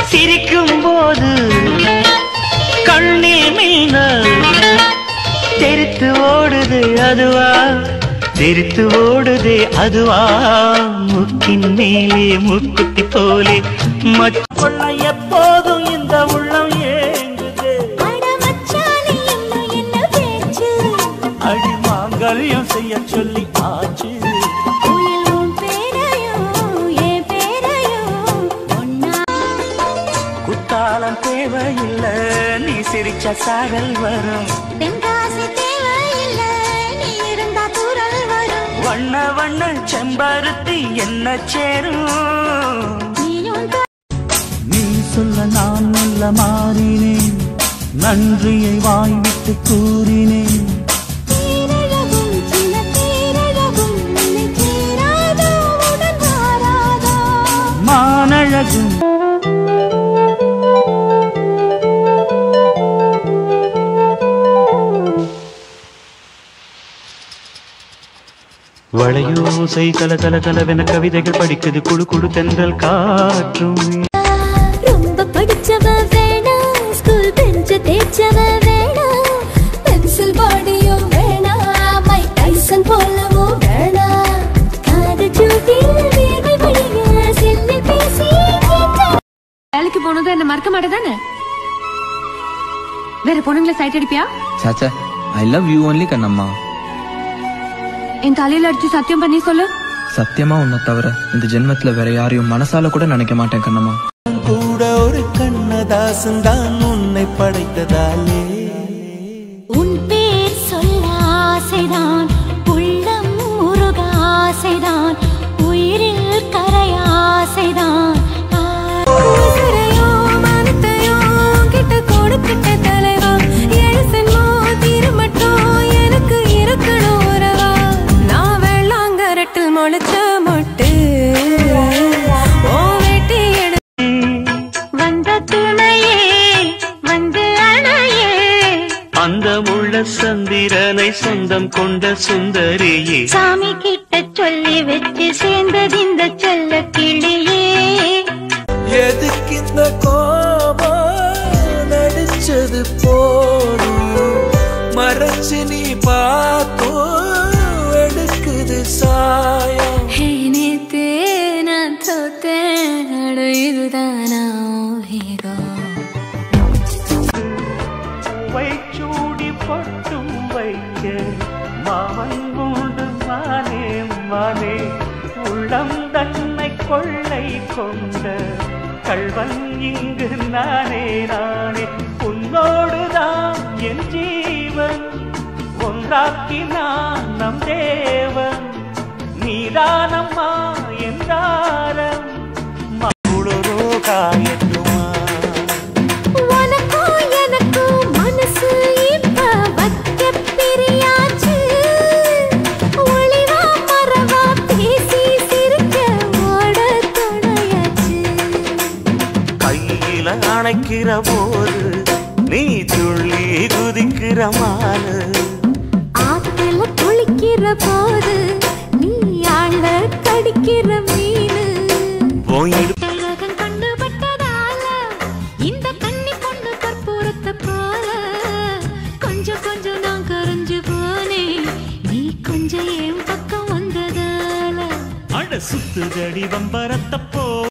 சிரிக்கும் போது கண்ணில் மீனல் தெரித்து ஓடுது அதுவா தெரித்து ஓடுதே அதுவா முக்கின் மேலே முக்குத்தி போலே மற்ற எப்போதும் இந்த உள்ளம் ஏங்குது அட மச்சானே என்ன என்ன பேச்சு அடி மாங்கல்யம் செய்ய சொல்லி ஆச்சு உயில் உன் பேரையும் என் பேரையும் ஒன்னா குத்தாலம் தேவையில்லை நீ சிரிச்ச சாகல் வரும் தென்காசி தேவையில்லை நீ இருந்தா தூரல் வரும் வண்ண வண்ண செம்பருத்தி என்ன சேரும் நீயும் தான் நீ சொல்ல நான் மெல்ல மாறினேன் நன்றியை வாய்விட்டு கூறினேன் தேரழகும் சின்ன தேரழகும் உன்னை சேராதோ உடன் மாறாதோ மானழகும் வளையோசை கல கல கலவென கவிதைகள் படிக்குது குழு குழு தென்றல் காற்றும் ரொம்ப படிச்சவ வேணாம் ஸ்கூல் பெஞ்ச தேய்ச்சவ வேணாம் பென்சில் பாடியும் வேணாம் மைக் டைசன் போலவும் வேணாம் காது ஜூட்டில் வேர்வை வழிய செல்லில் பேசி வேலைக்கு போனதும் என்ன மறக்க மாட்டேதானே வேற பொண்ணுங்களை சைட் அடிப்பியா சாச்சா I love you only Kannamma என் தலையில அடிச்சு சத்தியம் பண்ணி சொல்லு சத்தியமா உன்னை தவிர இந்த ஜென்மத்துல வேற யாரையும் மனசால கூட நினைக்க மாட்டேன் கண்ணம்மா கூட ஒரு கண்ணதாசன் தான் உன்னை படைத்ததாலே உன் பேர் சொல்ல ஆசைதான் உள்ளம் முருக ஆசைதான் உயிரில் கரை ஆசைதான் கொடுக்கிட்ட தலைவா எழுசன்மோ திருமட்டும் எனக்கு இருக்கணும் உறவா நான் வெள்ளாங்கரட்டில் முளைச்ச மொட்டு ஓ வெட்டி எடு வந்த துணையே வந்து அணையே அந்த உள்ள சந்திரனை சொந்தம் கொண்ட சுந்தரியே சாமி கிட்ட சொல்லி வச்சு சேர்ந்தது இந்த செல்ல கிளியே எதுக்கு இந்த கோபம் நடிச்சது போதும் மறைச்சு நீ பார்த்தும் எடுக்குது சாயம் ஹே நேத்தே நான் தோத்தேன் அட இதுதானா ஹீரோ வைச்சூடி பொட்டும் வைக்க மாமன் உண்டு மானே மானே உள்ளம் தன்னை கொள்ளை கொண்ட கள்வன் இங்கு நானே நானே உன்னோடுதான் என் ஜீவன் ஒன்றாக்கினான் நம் தேவன் நீதானம்மா என்றாரம் மகுளரோ காயட்டுமா உனக்கும் எனக்கும் மனசு இப்ப வைக்க பிரியாச்சு ஒளிவா மறவா பேசி சிரிக்க ஓட துணையாச்சு கையில அணைக்கிற போது நீ துள்ளி குதிக்கிற மானு ஆத்துல குளிக்கிற போது நீ ஆள கடிக்கிற மீனு போயிடு உலகம் கண்டுபட்டதால இந்த கண்ணி பொண்ணு கற்பூரத்தை போல கொஞ்சம் கொஞ்சம் நான் கரைஞ்சு போனேன் நீ கொஞ்சம் என் பக்கம் வந்ததால அட சுத்துதடி வம்பரத்த போ